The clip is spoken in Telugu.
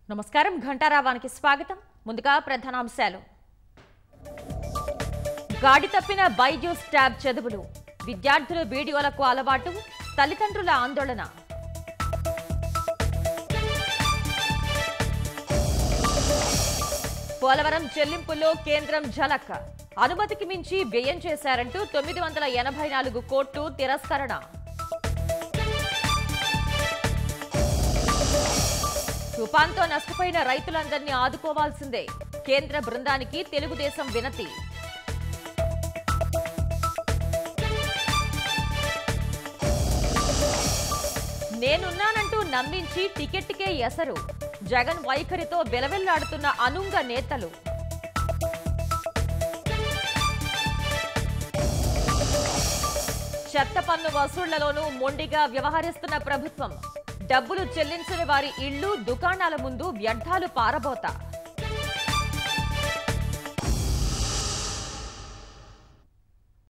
నమస్కారం ఘంటారావానికి స్వాగతం ముందుగా ప్రధానాంశాలు గాడి తప్పిన బైజూస్ ట్యాబ్ చదువులు విద్యార్థుల వీడియోలకు అలవాటు తల్లిదండ్రుల ఆందోళన పోలవరం చెల్లింపుల్లో కేంద్రం ఝలక్ అనుమతికి మించి వ్యయం చేశారంటూ తొమ్మిది వందల ఎనభై నాలుగు కోట్లు తిరస్కరణ తుపాన్తో నష్టపోయిన రైతులందరినీ ఆదుకోవాల్సిందే కేంద్ర బృందానికి తెలుగుదేశం వినతి నేనున్నానంటూ నమ్మించి టికెట్కే ఎసరు జగన్ వైఖరితో బెలవెల్లాడుతున్న అనుంగ నేతలు చెత్త పన్ను వసూళ్లలోనూ మొండిగా వ్యవహరిస్తున్న ప్రభుత్వం డబ్బులు చెల్లించని వారి ఇళ్లు దుకాణాల ముందు వ్యర్థాలు పారబోత